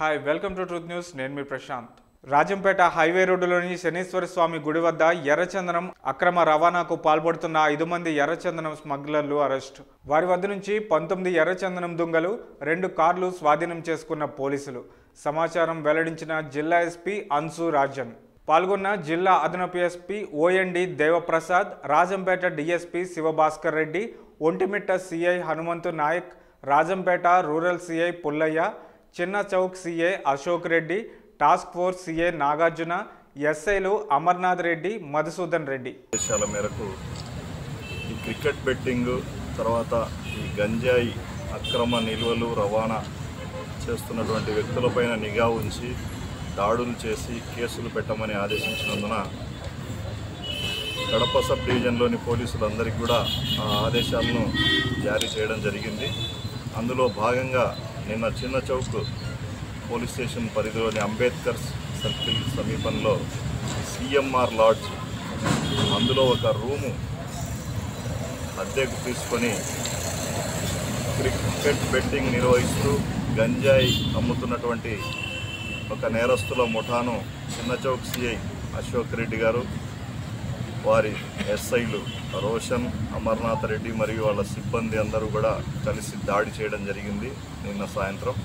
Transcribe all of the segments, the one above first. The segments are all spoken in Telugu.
hi welcome to Truth News నేను మీ ప్రశాంత్ రాజంపేట హైవే రోడ్డులోని శనీశ్వర స్వామి గుడి వద్ద ఎర్రచందనం అక్రమ రవాణాకు పాల్పడుతున్న ఐదు మంది ఎర్రచందనం స్మగ్లర్లు అరెస్ట్ వారి వద్ద నుంచి పంతొమ్మిది ఎర్రచందనం దుంగలు రెండు కార్లు స్వాధీనం చేసుకున్న పోలీసులు సమాచారం వెల్లడించిన జిల్లా ఎస్పీ అన్సు రాజన్ పాల్గొన్న జిల్లా అదనపు SP OND Devaprasad Rajampet DSP Sivabhaskar Reddy Ontimitta CI Hanumanthu Nayak Rajampet rural CI Pullaiah Chinna Chowk CI Ashok Reddy task force CI Nagarjuna ఎస్ఐలు అమర్నాథ్ రెడ్డి మధుసూదన్ రెడ్డి ఆదేశాల మేరకు ఈ క్రికెట్ బెట్టింగ్ తర్వాత ఈ గంజాయి అక్రమ నిల్వలు రవాణా చేస్తున్నటువంటి వ్యక్తులపైన నిఘా ఉంచి దాడులు చేసి కేసులు పెట్టమని ఆదేశించినందున కడప సబ్ డివిజన్లోని పోలీసులందరికీ కూడా ఆ ఆదేశాలను జారీ చేయడం జరిగింది అందులో భాగంగా నిన్న చిన్న చౌక్ పోలీస్ స్టేషన్ పరిధిలోని అంబేద్కర్ సర్కిల్ సమీపంలో సిఎంఆర్ లాడ్జ్ అందులో ఒక రూము అద్దెకు తీసుకొని క్రికెట్ బెట్టింగ్ నిర్వహిస్తూ గంజాయి అమ్ముతున్నటువంటి ఒక నేరస్తుల ముఠాను చిన్న చౌక్ సిఐ అశోక్ రెడ్డి గారు వారి ఎస్ఐలు రోషన్ అమర్నాథ్ రెడ్డి మరియు వాళ్ళ సిబ్బంది అందరూ కూడా కలిసి దాడి చేయడం జరిగింది నిన్న సాయంత్రం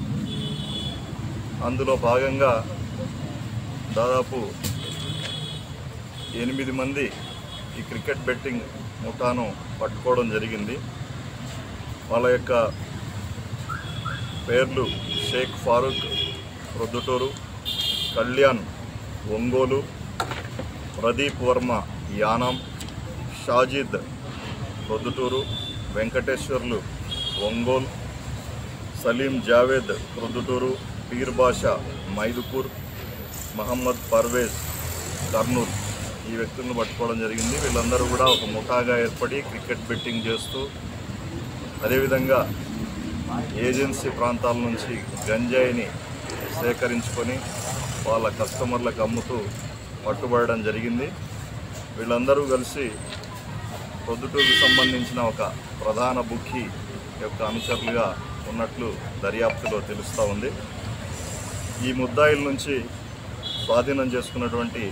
అందులో భాగంగా దాదాపు ఎనిమిది మంది ఈ క్రికెట్ బెట్టింగ్ ముఠాను పట్టుకోవడం జరిగింది వాళ్ళ యొక్క పేర్లు షేక్ ఫారూక్ ప్రొద్దుటూరు కళ్యాణ్ ఒంగోలు ప్రదీప్ వర్మ యానాం షాజిద్ ప్రొద్దుటూరు వెంకటేశ్వర్లు ఒంగోల్ సలీం జావేద్ ప్రొద్దుటూరు పీర్ బాషా మైదుపూర్ మహమ్మద్ పర్వేజ్ కర్నూల్ ఈ వ్యక్తులను పట్టుకోవడం జరిగింది వీళ్ళందరూ కూడా ఒక ముఠాగా ఏర్పడి క్రికెట్ బెట్టింగ్ చేస్తూ అదేవిధంగా ఏజెన్సీ ప్రాంతాల నుంచి గంజాయిని సేకరించుకొని వాళ్ళ కస్టమర్లకు అమ్ముతూ పట్టుబడడం జరిగింది వీళ్ళందరూ కలిసి పొద్దుటూరుకు సంబంధించిన ఒక ప్రధాన బుక్కి యొక్క అనుచరులుగా ఉన్నట్లు దర్యాప్తులో తెలుస్తూ ఉంది ఈ ముద్దాయిల నుంచి స్వాధీనం చేసుకున్నటువంటి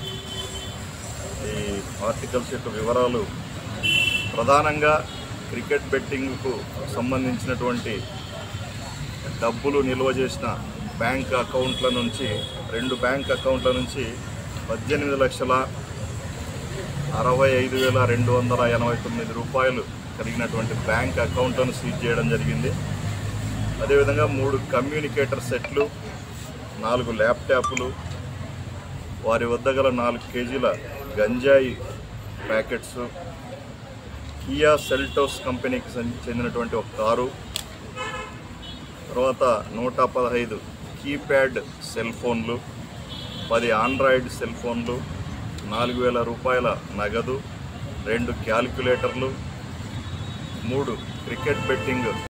ఈ ఆర్టికల్స్ యొక్క వివరాలు ప్రధానంగా క్రికెట్ బెట్టింగ్కు సంబంధించినటువంటి డబ్బులు నిల్వ చేసిన బ్యాంక్ అకౌంట్ల నుంచి రెండు బ్యాంక్ అకౌంట్ల నుంచి పద్దెనిమిది లక్షల అరవై ఐదు వేల రెండు వందల ఎనభై తొమ్మిది రూపాయలు కలిగినటువంటి బ్యాంక్ అకౌంట్లను సీజ్ చేయడం జరిగింది అదేవిధంగా మూడు కమ్యూనికేటర్ సెట్లు నాలుగు ల్యాప్టాప్లు వారి వద్ద గల నాలుగు కేజీల గంజాయి ప్యాకెట్స్ కియా సెల్టోస్ కంపెనీకి చెంది- చెందినటువంటి ఒక కారు తర్వాత నూట పదహైదు కీప్యాడ్ సెల్ ఫోన్లు పది ఆండ్రాయిడ్ సెల్ ఫోన్లు నాలుగు వేల రూపాయల నగదు రెండు క్యాలిక్యులేటర్లు మూడు క్రికెట్ బెట్టింగ్